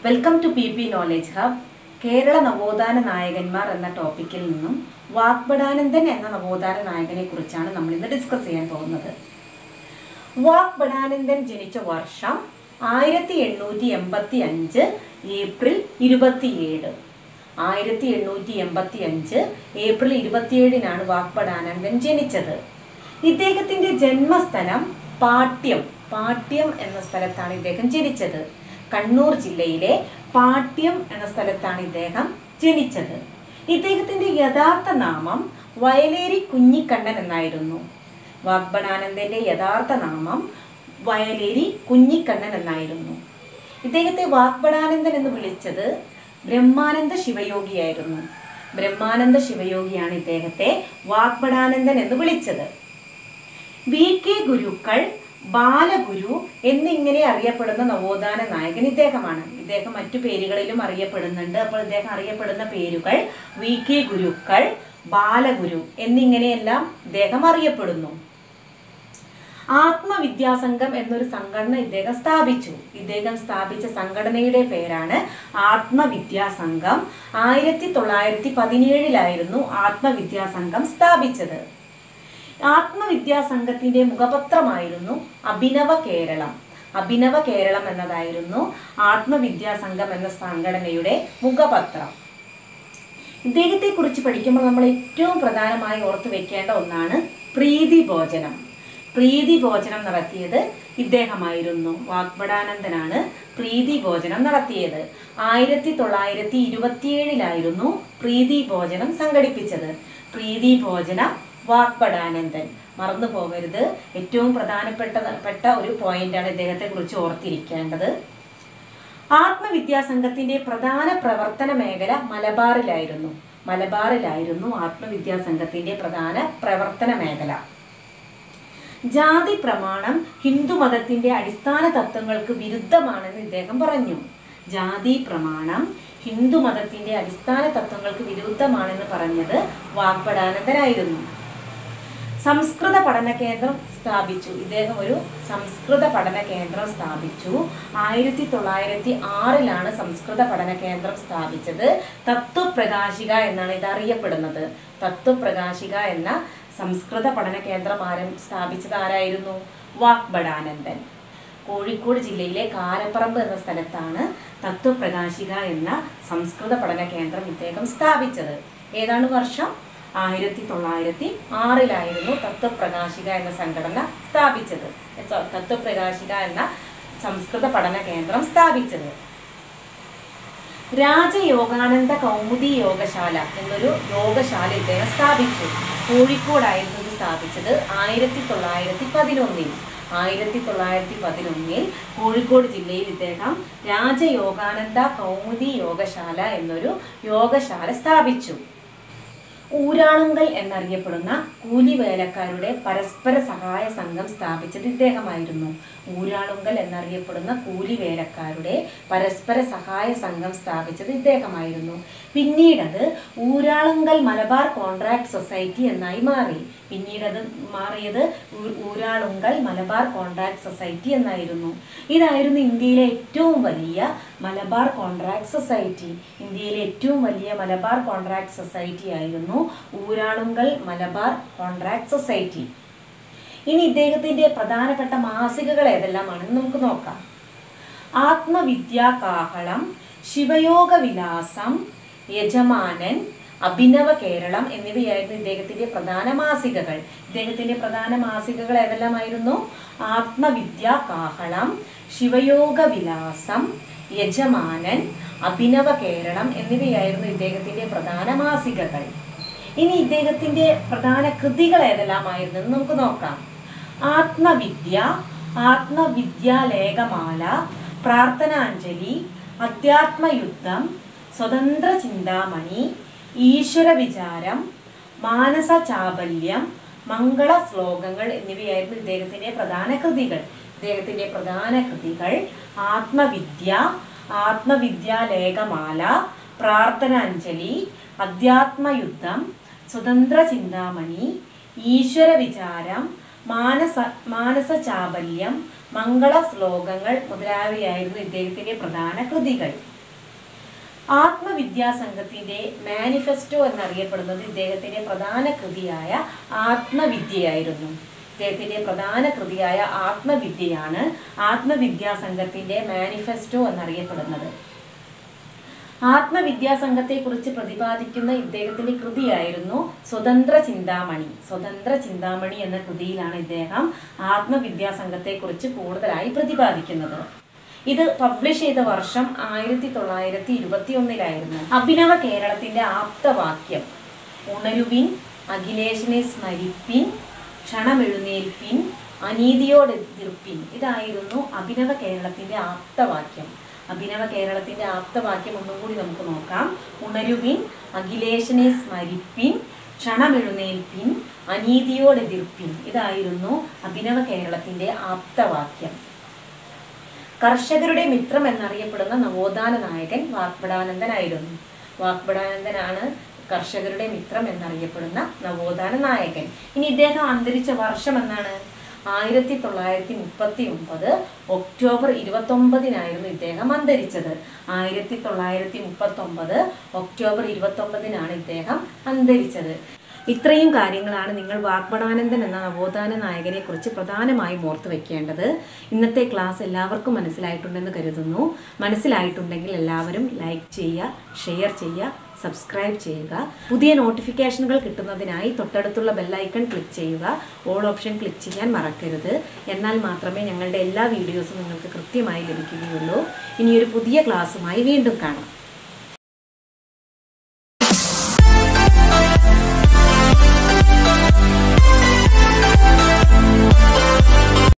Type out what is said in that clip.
welcome to P P knowledge hub Kerala നവോത്ഥാന നായകന്മാർ എന്ന ടോപ്പിക്കിൽ നിന്നും വാഗ്ബടാനന്ദൻ എന്ന നവോത്ഥാന നായകനെ കുറിച്ചാണ് നമ്മൾ ഇന്ന് ഡിസ്കസ് ചെയ്യാൻ പോകുന്നത് വാഗ്ബടാനന്ദൻ ജനിച്ച വർഷം ആയിരത്തി എണ്ണൂറ്റി എൺപത്തി അഞ്ച് ഏപ്രിൽ ഇരുപത്തിയേഴ് ആയിരത്തി എണ്ണൂറ്റി എൺപത്തി അഞ്ച് ഏപ്രിൽ ഇരുപത്തിയേഴിനാണ് വാഗ്ബടാനന്ദൻ ജനിച്ചത് ഇദ്ദേഹത്തിന്റെ ജന്മസ്ഥലം പാട്യം പാട്യം എന്ന സ്ഥലത്താണ് ഇദ്ദേഹം ജനിച്ചത് കണ്ണൂർ ജില്ലയിലെ പാട്യം എന്ന സ്ഥലത്താണ് ഇദ്ദേഹം ജനിച്ചത് ഇദ്ദേഹത്തിന്റെ യഥാർത്ഥ നാമം വയലേരി കുഞ്ഞിക്കണ്ണൻ എന്നായിരുന്നു വാഗ്ബടാനന്ദന്റെ യഥാർത്ഥ നാമം വയലേരി കുഞ്ഞിക്കണ്ണൻ എന്നായിരുന്നു ഇദ്ദേഹത്തെ വാഗ്ബടാനന്ദൻ എന്ന് വിളിച്ചത് ബ്രഹ്മാനന്ദ ശിവയോഗിയായിരുന്നു ബ്രഹ്മാനന്ദ ശിവയോഗിയാണ് ഇദ്ദേഹത്തെ വാഗ്ബടാനന്ദൻ എന്ന് വിളിച്ചത് വി കെ ഗുരുക്കൾ ബാലഗുരു എന്നിങ്ങനെ അറിയപ്പെടുന്ന നവോത്ഥാന നായകൻ ഇദ്ദേഹമാണ് ഇദ്ദേഹം മറ്റു പേരുകളിലും അറിയപ്പെടുന്നുണ്ട് അപ്പോൾ ഇദ്ദേഹം അറിയപ്പെടുന്ന പേരുകൾ വി കെ ഗുരുക്കൾ ബാലഗുരു എന്നിങ്ങനെയെല്ലാം ഇദ്ദേഹം അറിയപ്പെടുന്നു ആത്മവിദ്യാസംഘം എന്നൊരു സംഘടന ഇദ്ദേഹം സ്ഥാപിച്ചു ഇദ്ദേഹം സ്ഥാപിച്ച സംഘടനയുടെ പേരാണ് ആത്മവിദ്യാസംഘം ആയിരത്തി തൊള്ളായിരത്തി പതിനേഴിലായിരുന്നു ആത്മവിദ്യാസംഘം സ്ഥാപിച്ചത് ആത്മവിദ്യാസംഘത്തിന്റെ മുഖപത്രമായിരുന്നു അഭിനവ കേരളം അഭിനവ കേരളം എന്നതായിരുന്നു ആത്മവിദ്യാസംഘം എന്ന സംഘടനയുടെ മുഖപത്രം ഇദ്ദേഹത്തെ കുറിച്ച് പഠിക്കുമ്പോൾ നമ്മൾ ഏറ്റവും പ്രധാനമായി ഓർത്തു വെക്കേണ്ട ഒന്നാണ് പ്രീതി ഭോജനം പ്രീതി ഭോജനം നടത്തിയത് ഇദ്ദേഹമായിരുന്നു വാഗ്ബടാനന്ദനാണ് പ്രീതി ഭോജനം നടത്തിയത് ആയിരത്തി തൊള്ളായിരത്തി ഇരുപത്തിയേഴിലായിരുന്നു പ്രീതി ഭോജനം സംഘടിപ്പിച്ചത് പ്രീതി ഭോജനം വാഗ്ബടാനന്ദൻ മറന്നു പോകരുത് ഏറ്റവും പ്രധാനപ്പെട്ട പെട്ട ഒരു പോയിന്റാണ് ഇദ്ദേഹത്തെ കുറിച്ച് ഓർത്തിരിക്കേണ്ടത് ആത്മവിദ്യാസംഘത്തിന്റെ പ്രധാന പ്രവർത്തന മേഖല മലബാറിലായിരുന്നു മലബാറിലായിരുന്നു ആത്മവിദ്യാസംഘത്തിന്റെ പ്രധാന പ്രവർത്തന മേഖല ജാതി പ്രമാണം ഹിന്ദു മതത്തിന്റെ അടിസ്ഥാന തത്വങ്ങൾക്ക് വിരുദ്ധമാണെന്ന് ഇദ്ദേഹം പറഞ്ഞു ജാതി പ്രമാണം ഹിന്ദു മതത്തിന്റെ അടിസ്ഥാന തത്വങ്ങൾക്ക് വിരുദ്ധമാണെന്ന് പറഞ്ഞത് വാഗ്ബടാനന്ദനായിരുന്നു സംസ്കൃത പഠന കേന്ദ്രം സ്ഥാപിച്ചു ഇദ്ദേഹം ഒരു സംസ്കൃത പഠന കേന്ദ്രം സ്ഥാപിച്ചു ആയിരത്തി തൊള്ളായിരത്തി ആറിലാണ് സംസ്കൃത പഠന കേന്ദ്രം സ്ഥാപിച്ചത് തത്വപ്രകാശിക എന്നാണ് ഇത് അറിയപ്പെടുന്നത് തത്വപ്രകാശിക എന്ന സംസ്കൃത പഠന കേന്ദ്രം ആരം സ്ഥാപിച്ചത് ആരായിരുന്നു വാഗ്ബടാനന്ദൻ കോഴിക്കോട് ജില്ലയിലെ കാരപ്പറമ്പ് എന്ന സ്ഥലത്താണ് തത്വപ്രകാശിക എന്ന സംസ്കൃത പഠന കേന്ദ്രം ഇദ്ദേഹം സ്ഥാപിച്ചത് ഏതാണ് വർഷം ആയിരത്തി തൊള്ളായിരത്തി ആറിലായിരുന്നു തത്വപ്രകാശിക എന്ന സംഘടന സ്ഥാപിച്ചത് സ- തത്വപ്രകാശിക എന്ന സംസ്കൃത പഠന കേന്ദ്രം സ്ഥാപിച്ചത് രാജയോഗാനന്ദ കൗമുദി യോഗശാല എന്നൊരു യോഗശാല ഇദ്ദേഹം സ്ഥാപിച്ചു കോഴിക്കോടായിരുന്നു ഇത് സ്ഥാപിച്ചത് ആയിരത്തി തൊള്ളായിരത്തി പതിനൊന്നിൽ ആയിരത്തി തൊള്ളായിരത്തി പതിനൊന്നിൽ കോഴിക്കോട് ജില്ലയിൽ ഇദ്ദേഹം രാജയോഗാനന്ദ കൗമുദി യോഗശാല എന്നൊരു യോഗശാല സ്ഥാപിച്ചു ഊരാളുങ്കൽ എന്നറിയപ്പെടുന്ന കൂലി വേലക്കാരുടെ പരസ്പര സഹായ സംഘം സ്ഥാപിച്ചത് ഇദ്ദേഹമായിരുന്നു ഊരാളുങ്കൽ എന്നറിയപ്പെടുന്ന കൂലി വേലക്കാരുടെ പരസ്പര സഹായ സംഘം സ്ഥാപിച്ചത് ഇദ്ദേഹമായിരുന്നു പിന്നീടത് ഊരാളുങ്കൽ മലബാർ കോൺട്രാക്ട് സൊസൈറ്റി എന്നായി മാറി പിന്നീടത് മാറിയത് ഊ- ഊരാളുങ്കൽ മലബാർ കോൺട്രാക്ട് സൊസൈറ്റി എന്നായിരുന്നു ഇതായിരുന്നു ഇന്ത്യയിലെ ഏറ്റവും വലിയ മലബാർ കോൺട്രാക്ട് സൊസൈറ്റി ഇന്ത്യയിലെ ഏറ്റവും വലിയ മലബാർ കോൺട്രാക്ട് സൊസൈറ്റി ആയിരുന്നു ഊരാളുങ്കൽ മലബാർ കോൺട്രാക്ട് സൊസൈറ്റി ഇനി ഇദ്ദേഹത്തിന്റെ പ്രധാനപ്പെട്ട മാസികകൾ ഏതെല്ലാമാണെന്ന് നമുക്ക് നോക്കാം ആത്മവിദ്യാ കാഹളം ശിവയോഗ വിലാസം യജമാനൻ അഭിനവ കേരളം എന്നിവയായിരുന്നു ഇദ്ദേഹത്തിന്റെ പ്രധാന മാസികകൾ ഇദ്ദേഹത്തിന്റെ പ്രധാന മാസികകൾ ഏതെല്ലാമായിരുന്നു ആത്മവിദ്യാ കാഹളം ശിവയോഗ വിലാസം യജമാനൻ അഭിനവ കേരളം എന്നിവയായിരുന്നു ഇദ്ദേഹത്തിന്റെ പ്രധാന മാസികകൾ ഇനി ഇദ്ദേഹത്തിന്റെ പ്രധാന കൃതികൾ ഏതെല്ലാമായിരുന്നു എന്ന് നമുക്ക് നോക്കാം ആത്മവിദ്യ ആത്മവിദ്യാലേഖമാല പ്രാർത്ഥനാഞ്ജലി അധ്യാത്മയുദ്ധം സ്വതന്ത്ര ചിന്താമണി ഈശ്വര വിചാരം മാനസ ചാബല്യം മംഗള ശ്ലോകങ്ങൾ എന്നിവയായിരുന്നു ഇദ്ദേഹത്തിന്റെ പ്രധാന കൃതികൾ ഇദ്ദേഹത്തിന്റെ പ്രധാന കൃതികൾ ആത്മവിദ്യ ആത്മവിദ്യാലേഖമാല പ്രാർത്ഥനാഞ്ജലി അധ്യാത്മയുദ്ധം സ്വതന്ത്ര ചിന്താമണി ഈശ്വര വിചാരം മാനസ മാനസ ചാബല്യം മംഗള ശ്ലോകങ്ങൾ മുതലായവയായിരുന്നു ഇദ്ദേഹത്തിന്റെ പ്രധാന കൃതികൾ ആത്മവിദ്യാസംഘത്തിന്റെ മാനിഫെസ്റ്റോ എന്നറിയപ്പെടുന്നത് ഇദ്ദേഹത്തിന്റെ പ്രധാന കൃതിയായ ആത്മവിദ്യയായിരുന്നു ഇദ്ദേഹത്തിന്റെ പ്രധാന കൃതിയായ ആത്മവിദ്യയാണ് ആത്മവിദ്യാസംഘത്തിന്റെ മാനിഫെസ്റ്റോ എന്നറിയപ്പെടുന്നത് ആത്മവിദ്യാസംഘത്തെക്കുറിച്ച് പ്രതിപാദിക്കുന്ന ഇദ്ദേഹത്തിന്റെ കൃതിയായിരുന്നു സ്വതന്ത്ര ചിന്താമണി സ്വതന്ത്ര ചിന്താമണി എന്ന കൃതിയിലാണ് ഇദ്ദേഹം ആത്മവിദ്യാസംഘത്തെക്കുറിച്ച് കൂടുതലായി പ്രതിപാദിക്കുന്നത് ഇത് പബ്ലിഷ് ചെയ്ത വർഷം ആയിരത്തി തൊള്ളായിരത്തി ഇരുപത്തി ഒന്നിലായിരുന്നു അഭിനവ കേരളത്തിന്റെ ആപ്തവാക്യം ഉണരുവിൻ അഖിലേഷിനെ സ്മരിപ്പിൻ ക്ഷണമെഴുന്നേൽപ്പിൻ അനീതിയോട് എതിർപ്പിൻ ഇതായിരുന്നു അഭിനവ കേരളത്തിന്റെ ആപ്തവാക്യം അഭിനവ കേരളത്തിന്റെ ആപ്തവാക്യം ഒന്നും കൂടി നമുക്ക് നോക്കാം ഉണരുവിൻ അഖിലേഷിനെ സ്മരിപ്പിൻ ക്ഷണമെഴുന്നേൽപ്പിൻ അനീതിയോട് എതിർപ്പിൻ ഇതായിരുന്നു അഭിനവ കേരളത്തിന്റെ ആപ്തവാക്യം കർഷകരുടെ മിത്രം എന്നറിയപ്പെടുന്ന നവോത്ഥാന നായകൻ വാഗ്ബടാനന്ദനായിരുന്നു വാഗ്ബടാനന്ദനാണ് കർഷകരുടെ മിത്രം എന്നറിയപ്പെടുന്ന നവോത്ഥാന നായകൻ ഇനി ഇദ്ദേഹം അന്തരിച്ച വർഷം എന്നാണ് ആയിരത്തി തൊള്ളായിരത്തി മുപ്പത്തി ഒമ്പത് ഒക്ടോബർ ഇരുപത്തൊമ്പതിനായിരുന്നു ഇദ്ദേഹം അന്തരിച്ചത് ആയിരത്തി തൊള്ളായിരത്തി മുപ്പത്തി ഒമ്പത് ഒക്ടോബർ ഇരുപത്തൊമ്പതിനാണ് ഇദ്ദേഹം അന്തരിച്ചത് ഇത്രയും കാര്യങ്ങളാണ് നിങ്ങൾ വാഗ്ബടാനന്ദൻ എന്ന നവോത്ഥാന നായകനെ കുറിച്ച് പ്രധാനമായും ഓർത്ത് വെക്കേണ്ടത് ഇന്നത്തെ ക്ലാസ് എല്ലാവർക്കും മനസ്സിലായിട്ടുണ്ടെന്ന് കരുതുന്നു മനസ്സിലായിട്ടുണ്ടെങ്കിൽ എല്ലാവരും ലൈക്ക് ചെയ്യുക ഷെയർ ചെയ്യുക സബ്സ്ക്രൈബ് ചെയ്യുക പുതിയ നോട്ടിഫിക്കേഷനുകൾ കിട്ടുന്നതിനായി തൊട്ടടുത്തുള്ള ബെല്ലൈക്കൺ ക്ലിക്ക് ചെയ്യുക ഓൾ ഓപ്ഷൻ ക്ലിക്ക് ചെയ്യാൻ മറക്കരുത് എന്നാൽ മാത്രമേ ഞങ്ങളുടെ എല്ലാ വീഡിയോസും നിങ്ങൾക്ക് കൃത്യമായി ലഭിക്കുകയുള്ളൂ ഇനിയൊരു പുതിയ ക്ലാസ്സുമായി വീണ്ടും കാണാം